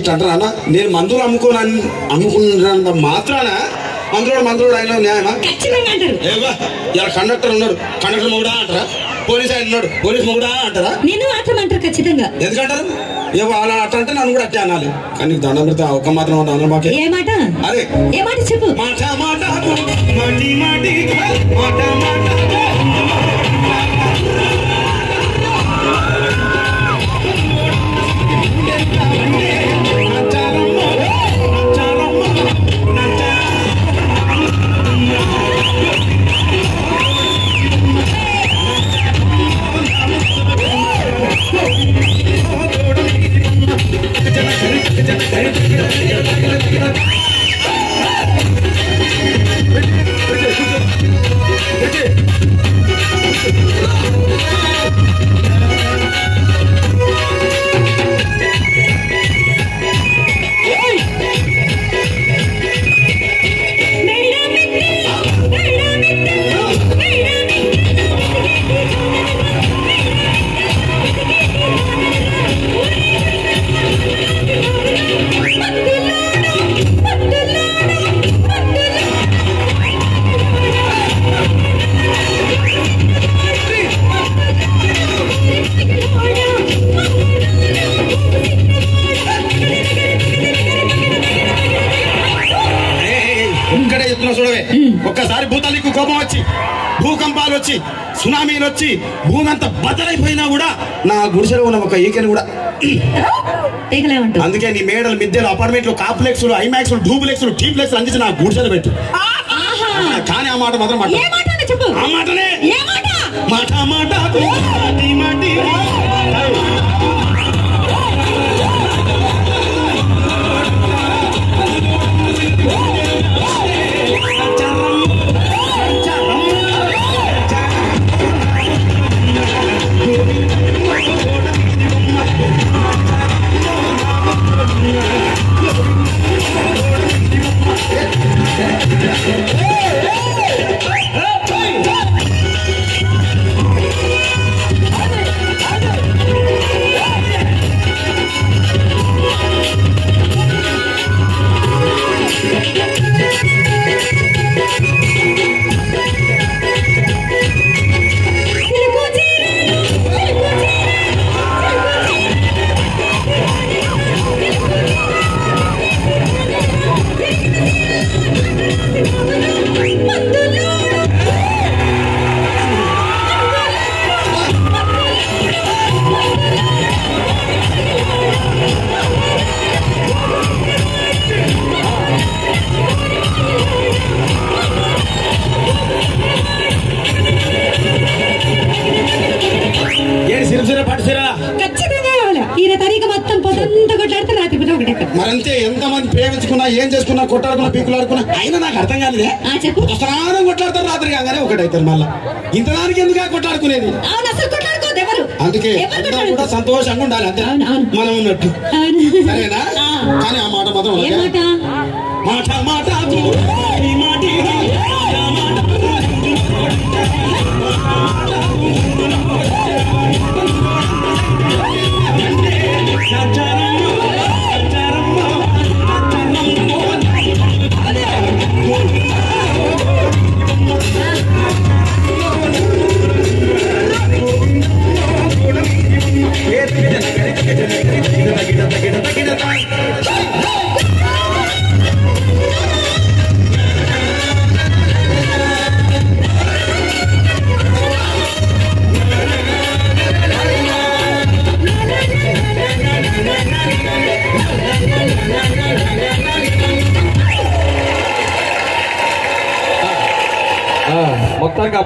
ఇట్లా అంటారా అన్న నేను మందులు అమ్ముకోను అమ్ముకున్నంత మాత్రాన మందులోడు మందులోడు ఆయన న్యాయమా ఖచ్చితంగా అంటారు ఏవా ఇలా కండక్టర్ ఉన్నాడు కండక్టర్ మొగుడా అంటారా పోలీస్ ఆయన ఉన్నాడు పోలీస్ మొగుడా అంటారా నిన్ను మాత్రం అంటారు ఖచ్చితంగా ఎందుకంటారు ఏవో అలా అట్ట అంటే నన్ను కూడా అట్టే అనాలి కానీ నీకు దండం పెడితే ఒక్క మాత్రం ఉంది అందరం మాకే ఏ మాట అరే ఏ మాట చెప్పు మాట మాట మాటి మాటి మాట మాట ఏయ్, ఒక్కడే చెప్తున్నా చూడవే ఒక్కసారి భూతానికి కోపం వచ్చి భూకంపాలు వచ్చి సునామీలు వచ్చి భూమి అంతా బద్దలైపోయినా కూడా నా గుడిసెలో ఉన్న ఒక ఈకెని కూడా తెగలేమంటావు అందుకే నీ మేడలు మిద్దెలు అపార్ట్మెంట్లు కాంప్లెక్స్లు ఐమాక్స్లు డూప్లెక్స్లు టీప్లెక్స్ అందించి నా గుడిసెలు పెట్టు ఆహా కానీ ఆ మాట మాత్రం మాట ఏ మాట అన్న చెప్పు ఆ మాటనే ఏ మాట మాట మాట మాటి మాటి సిలుకు చీరలు, సిలుకు చీరలు, మందులోడు. ఏడు సిరిసిర పట్టు సిరా ఖచ్చితంగా కావాలి ఈయన తరీక మొత్తం పొద్దుంతా కొట్లాడితే రాత్రి పూట ఒకటే మరంతే ఎంతమంది ప్రేమించుకున్నా ఏం చేసుకున్నా కొట్టాడుకున్నా పీకులాడుకున్నా అయినా నాకు అర్థం కాలేదే ఆ చెప్పు స్నానం కొట్లాడతారు రాత్రి కాగానే ఒకటైతారు మళ్ళా ఇంతదానికి ఎందుకు కొట్లాడుకునేది అవును అసలు కొట్లాడుకోవద్దు ఎవరు అందుకే ఎవరు అందరూ కొట్లాడుకోవద్దు? కూడా సంతోషంగా ఉండాలి అంతే అవును, అవును. మనం ఉన్నట్టు అవును. సరేనా ఆ. కానీ ఆ మాట మాత్రం ఏ ఉండదు. మాట మాట మాట మాటి మాటి మొత్తానికి